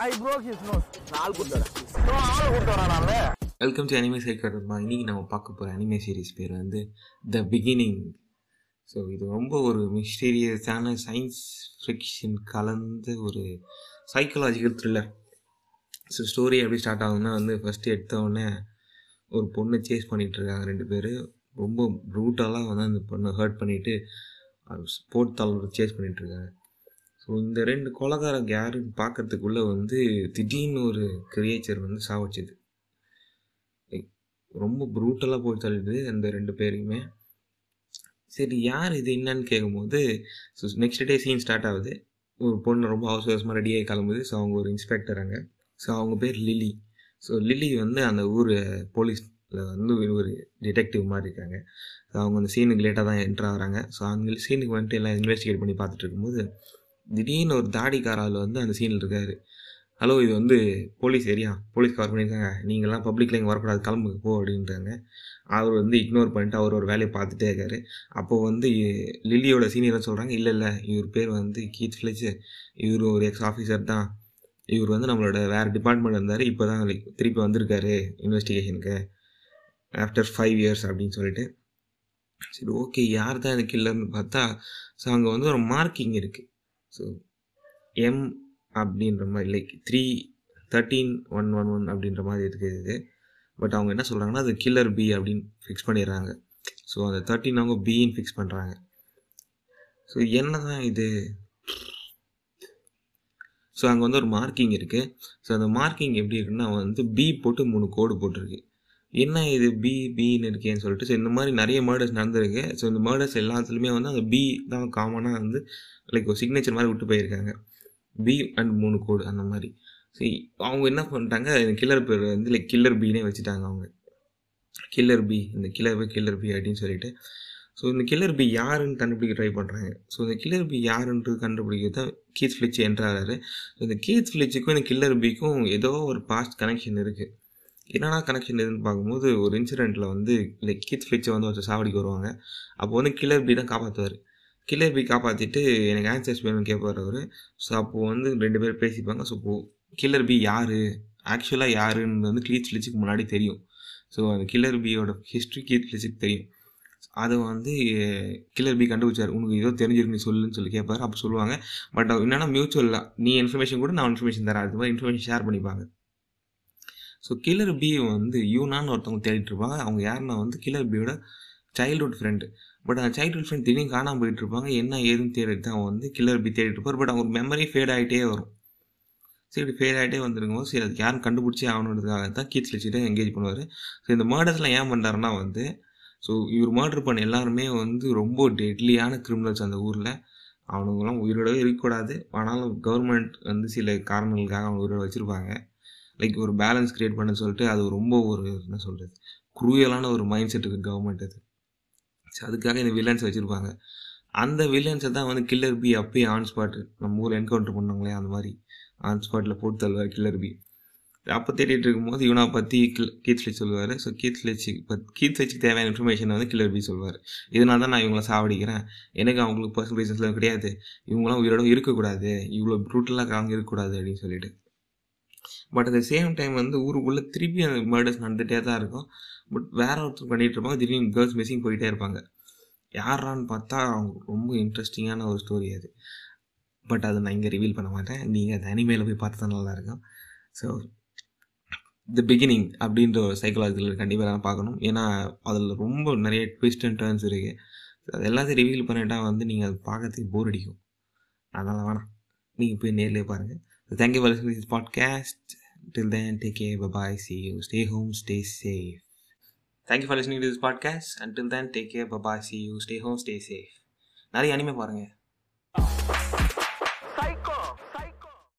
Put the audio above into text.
I broke his nose. நான் ஆள் கூட்டு வரேன் So, ஆள் கூட்டு வரேன் நானு. வெல்கம் டு அனிமே சைக்கர்மா இன்றைக்கி நம்ம பார்க்க போகிற அனிமே சீரிஸ் பேர் வந்து த பிகினிங் ஸோ இது ரொம்ப ஒரு மிஸ்டீரியஸான சயின்ஸ் ஃபிக்ஷன் கலந்த ஒரு சைக்கலாஜிக்கல் த்ரில்லர் ஸோ ஸ்டோரி எப்படி ஸ்டார்ட் ஆகுதுன்னா வந்து ஃபஸ்ட்டு எடுத்தவுடனே ஒரு பொண்ணை சேஸ் பண்ணிகிட்டு இருக்காங்க ரெண்டு பேர் ரொம்ப ப்ரூட்டலாக வந்து அந்த பொண்ணை ஹர்ட் பண்ணிவிட்டு ஸ்போர்ட் தாளோட சேஸ் பண்ணிகிட்டு இருக்காங்க ஸோ இந்த ரெண்டு கொலகாரங்க யாருன்னு பார்க்கறதுக்குள்ளே வந்து திடீர்னு ஒரு கிரியேச்சர் வந்து சாவச்சுது ரொம்ப ப்ரூட்டலாக போட்டு தள்ளிடுது அந்த ரெண்டு பேரையுமே சரி யார் இது என்னன்னு கேட்கும்போது so next day scene start ஆகுது ஒரு பொண்ணு ரொம்ப அவசரமாக ரெடியாகி கிளம்புது ஸோ அவங்க ஒரு இன்ஸ்பெக்டர் அங்கே ஸோ அவங்க பேர் லிலி ஸோ லிலி வந்து அந்த ஊர் போலீஸில் வந்து ஒரு டிடெக்டிவ் மாதிரி இருக்காங்க ஸோ அவங்க அந்த சீனுக்கு லேட்டாக தான் என்ட்ரு ஆகிறாங்க ஸோ அந்த சீனுக்கு வந்துட்டு எல்லாம் இன்வெஸ்டிகேட் பண்ணி பார்த்துட்டு இருக்கும்போது திடீர்னு ஒரு தாடிக்கார ஆள் வந்து அந்த சீனில் இருக்காரு ஹலோ இது வந்து போலீஸ் ஏரியா போலீஸ் கவர் பண்ணியிருக்காங்க நீங்கள்லாம் பப்ளிக்கில் இங்கே வரக்கூடாது கிளம்புக்கு போ அப்படின்றாங்க அவர் வந்து இக்னோர் பண்ணிட்டு அவர் ஒரு வேலையை பார்த்துட்டே இருக்காரு அப்போது வந்து லில்லியோட சீனியர் சொல்கிறாங்க இல்லை இல்லை இவர் பேர் வந்து கீத் ஃபிளிச்சு இவர் ஒரு எக்ஸ் ஆஃபீஸர் தான் இவர் வந்து நம்மளோட வேறு டிபார்ட்மெண்ட் இருந்தார் இப்போ தான் லைக் திருப்பி வந்திருக்காரு இன்வெஸ்டிகேஷனுக்கு ஆஃப்டர் ஃபைவ் இயர்ஸ் அப்படின்னு சொல்லிட்டு சரி ஓகே யார் தான் இந்த கில்லர்னு பார்த்தா ஸோ அங்கே வந்து ஒரு மார்க்கிங் இருக்குது ஸோ எம் அப்படின்ற மாதிரி like three thirteen one one one அப்படின்ற மாதிரி இருக்குது இது பட் அவங்க என்ன சொல்கிறாங்கன்னா அது கில்லர் பி அப்படின்னு ஃபிக்ஸ் பண்ணிடுறாங்க ஸோ அந்த தேர்ட்டின் அவங்க பின்னு ஃபிக்ஸ் பண்ணுறாங்க ஸோ என்ன தான் இது ஸோ அங்கே வந்து ஒரு மார்க்கிங் இருக்குது ஸோ அந்த மார்க்கிங் எப்படி இருக்குன்னா வந்து பி போட்டு மூணு கோடு போட்டிருக்கு என்ன இது பி பின்னு இருக்கேன்னு சொல்லிட்டு ஸோ இந்த மாதிரி நிறைய மர்டர்ஸ் நடந்திருக்கு ஸோ இந்த மர்டர்ஸ் எல்லாத்துலேயுமே வந்து அந்த பி தான் காமனாக வந்து லைக் ஒரு சிக்னேச்சர் மாதிரி விட்டு போயிருக்காங்க பி அண்ட் மூணு கோடு அந்த மாதிரி சரி அவங்க என்ன பண்ணிட்டாங்க கில்லர் பேர் வந்து லைக் கில்லர் பின்னே வச்சுட்டாங்க அவங்க கில்லர் பி இந்த கில்லர் பி கில்லர் பி அப்படின்னு சொல்லிட்டு ஸோ இந்த கில்லர் பி யாருன்னு கண்டுபிடிக்க ட்ரை பண்ணுறாங்க ஸோ இந்த கில்லர் பி யாருன்றது கண்டுபிடிக்கிறது தான் கீத் ஃப்ளிச் என்றாரு இந்த கீத் ஃப்ளிச்சுக்கும் இந்த கில்லர் பிக்கும் ஏதோ ஒரு பாஸ்ட் கனெக்ஷன் இருக்குது என்னென்னா கனெக்ஷன் எதுன்னு பார்க்கும்போது ஒரு இன்சிடெண்ட்டில் வந்து லைக் கீத் ஃப்ளிச்சை வந்து ஒருத்தர் சாவடிக்கு வருவாங்க அப்போ வந்து கில்லர் பி தான் காப்பாற்றுவார் கில்லர் பி காப்பாற்றிட்டு எனக்கு ஆன்சர்ஸ் வேணும்னு கேட்பார் அவர் ஸோ அப்போது வந்து ரெண்டு பேர் பேசிப்பாங்க ஸோ இப்போது கில்லர் பி யார் ஆக்சுவலாக யாருன்னு வந்து கீத் ஃப்ளிச்சுக்கு முன்னாடி தெரியும் ஸோ அந்த கில்லர் பியோட ஹிஸ்ட்ரி கீத் ஃப்ளிச்சுக்கு தெரியும் அதை வந்து கில்லர் பி கண்டுபிடிச்சார் உனக்கு ஏதோ தெரிஞ்சிருக்கு நீ சொல்லுன்னு சொல்லி கேட்பார் அப்போ சொல்லுவாங்க பட் என்னென்னா மியூச்சுவலாக நீ இன்ஃபர்மேஷன் கூட நான் இன்ஃபர்மேஷன் தரேன் அது மாதிரி இன்ஃபர்மேஷன் ஷேர் பண்ணிப்பாங்க ஸோ கில்லர் பி வந்து யூனான்னு ஒருத்தவங்க தேடிட்டு இருப்பாங்க அவங்க யாருன்னா வந்து கில்லர் பியோட சைல்ட்ஹுட் ஃப்ரெண்டு பட் அந்த சைல்ட்ஹுட் ஃப்ரெண்ட் திடீர்னு காணாமல் போயிட்டு இருப்பாங்க என்ன ஏதுன்னு தேடிட்டு தான் வந்து கில்லர் பி தேடிட்டு இருப்பார் பட் அவங்க மெமரி ஃபேட் ஆகிட்டே வரும் சரி இப்படி ஃபேட் ஆகிட்டே வந்துருக்கும்போது சரி அதுக்கு யாரும் கண்டுபிடிச்சே ஆகணுன்றதுக்காக தான் கீட்ஸ் வச்சுட்டு என்கேஜ் பண்ணுவார் ஸோ இந்த மர்டர்ஸ்லாம் ஏன் பண்ணுறாருன்னா வந்து ஸோ இவர் மர்டர் பண்ண எல்லாருமே வந்து ரொம்ப டெட்லியான கிரிமினல்ஸ் அந்த ஊரில் அவனுங்களாம் உயிரோடவே இருக்கக்கூடாது ஆனாலும் கவர்மெண்ட் வந்து சில காரணங்களுக்காக அவங்க உயிரோட வச்சுருப்பாங்க லைக் ஒரு பேலன்ஸ் க்ரியேட் பண்ண சொல்லிட்டு அது ரொம்ப ஒரு என்ன சொல்கிறது குரூயலான ஒரு மைண்ட் செட் இருக்குது கவர்மெண்ட் அது ஸோ அதுக்காக இந்த வில்லன்ஸ் வச்சுருப்பாங்க அந்த வில்லன்ஸை தான் வந்து கில்லர் பி அப்பயே ஆன் ஸ்பாட் நம்ம ஊரில் என்கவுண்டர் பண்ணாங்களே அந்த மாதிரி ஆன் ஸ்பாட்டில் போட்டு தள்ளுவார் கில்லர் பி அப்போ தேடிட்டு இருக்கும்போது இவனை பற்றி கில் கீத் சொல்லுவார் ஸோ கீத் லெச்சு பத் கீத் லெச்சுக்கு தேவையான இன்ஃபர்மேஷனை வந்து கில்லர் பி சொல்லுவார் இதனால தான் நான் இவங்களை சாவடிக்கிறேன் எனக்கு அவங்களுக்கு பர்சனல் ரீசன்ஸ்லாம் கிடையாது இவங்களாம் உயிரோட இருக்கக்கூடாது இவ்வளோ ப்ரூட்டலாக அவங்க இருக்கக்கூடாது அப்படின்னு சொல்லிட்டு but at the same time வந்து ஊருக்குள்ளே திருப்பி அந்த மர்டர்ஸ் நடந்துகிட்டே தான் இருக்கும் பட் வேற ஒருத்தர் பண்ணிகிட்டு இருப்பாங்க திடீர்னு கேர்ள்ஸ் மிஸ்ஸிங் போயிட்டே இருப்பாங்க யாரான்னு பார்த்தா அவங்க ரொம்ப இன்ட்ரெஸ்டிங்கான ஒரு ஸ்டோரி அது பட் அதை நான் இங்கே ரிவீல் பண்ண மாட்டேன் நீங்கள் அது அனிமேல போய் பார்த்து தான் நல்லாயிருக்கும் ஸோ தி பிகினிங் அப்படின்ற ஒரு சைக்கலாஜிக்கல் கண்டிப்பாக நான் பார்க்கணும் ஏன்னா அதில் ரொம்ப நிறைய ட்விஸ்ட் அண்ட் டர்ன்ஸ் இருக்குது அது எல்லாத்தையும் ரிவீல் பண்ணிட்டா வந்து நீங்கள் அது பார்க்கறதுக்கு போர் அடிக்கும் அதனால் வேணாம் நீங்கள் போய் நேர்லேயே பாருங்கள் thank you for listening this podcast till then take care bye bye see you stay home stay safe thank you for listening this podcast until then take care bye bye see you stay home stay safe நிறைய anime பாருங்கள்